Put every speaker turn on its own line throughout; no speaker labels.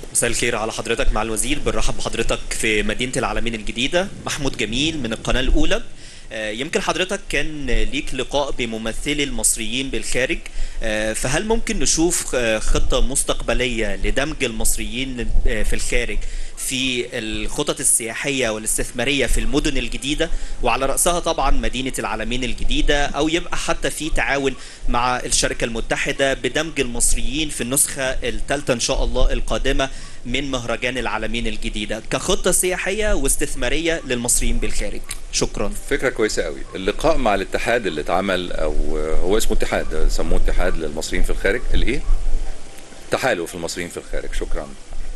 مساء الخير على حضرتك مع الوزير بنرحب بحضرتك في مدينة العالمين الجديدة محمود جميل من القناة الأولى آه، يمكن حضرتك كان ليك لقاء بممثلي المصريين بالخارج آه، فهل ممكن نشوف آه، خطة مستقبلية لدمج المصريين آه، في الخارج في الخطط السياحية والاستثمارية في المدن الجديدة وعلى رأسها طبعا مدينة العالمين الجديدة أو يبقى حتى في تعاون مع الشركة المتحدة بدمج المصريين في النسخة الثالثة إن شاء الله القادمة من مهرجان العالمين الجديدة كخطة سياحية واستثمارية للمصريين بالخارج شكرا
فكرة كويسة قوي اللقاء مع الاتحاد اللي اتعمل او هو اسمه اتحاد سموه اتحاد للمصريين في الخارج الايه تحالف المصريين في الخارج شكرا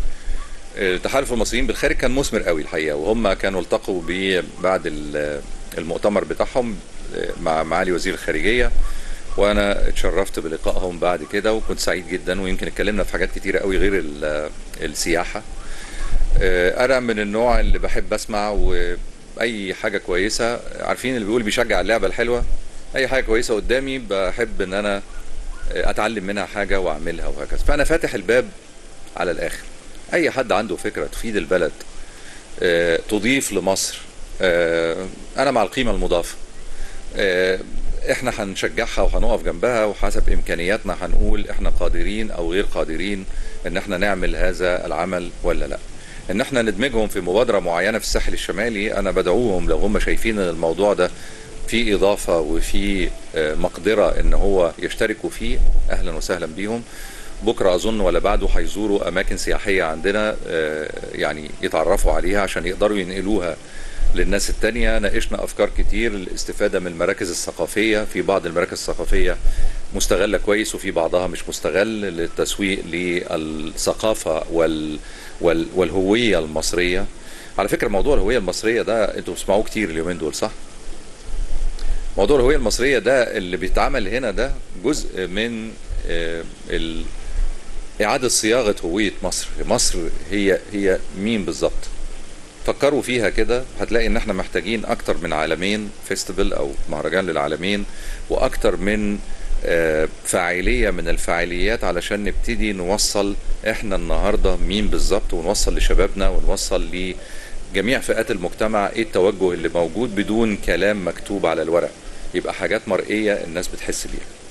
تحالف المصريين بالخارج كان مثمر قوي الحقيقه وهم كانوا التقوا بيه بعد ال- المؤتمر بتاعهم مع معالي وزير الخارجيه وانا اتشرفت بلقائهم بعد كده وكنت سعيد جدا ويمكن اتكلمنا في حاجات كتيره قوي غير ال- السياحه آه، انا من النوع اللي بحب اسمع واي حاجه كويسه عارفين اللي بيقول بيشجع اللعبه الحلوه اي حاجه كويسه قدامي بحب ان انا آه، اتعلم منها حاجه واعملها وهكذا فانا فاتح الباب على الاخر اي حد عنده فكره تفيد البلد آه، تضيف لمصر آه، انا مع القيمه المضافه آه، احنا هنشجعها وهنقف جنبها وحسب امكانياتنا هنقول احنا قادرين او غير قادرين ان احنا نعمل هذا العمل ولا لا ان احنا ندمجهم في مبادره معينه في الساحل الشمالي انا بدعوهم لو هم شايفين ان الموضوع ده في اضافه وفي آه، مقدره ان هو يشتركوا فيه اهلا وسهلا بيهم بكره اظن ولا بعده هيزوروا اماكن سياحيه عندنا آه، يعني يتعرفوا عليها عشان يقدروا ينقلوها للناس التانية ناقشنا أفكار كتير للاستفادة من المراكز الثقافية في بعض المراكز الثقافية مستغلة كويس وفي بعضها مش مستغل للتسويق للثقافة وال وال والهوية المصرية على فكرة موضوع الهوية المصرية ده انتوا بتسمعوه كتير اليومين دول صح؟ موضوع الهوية المصرية ده اللي بيتعمل هنا ده جزء من آه، ال- إعادة صياغة هوية مصر مصر هي هي مين بالظبط فكروا فيها كده هتلاقي ان احنا محتاجين اكتر من عالمين فيستيفال او مهرجان للعالمين واكتر من آه، فاعلية من الفاعليات علشان نبتدي نوصل احنا النهاردة مين بالظبط ونوصل لشبابنا ونوصل لجميع فئات المجتمع ايه التوجه اللي موجود بدون كلام مكتوب على الورق يبقى حاجات مرئية الناس بتحس بيها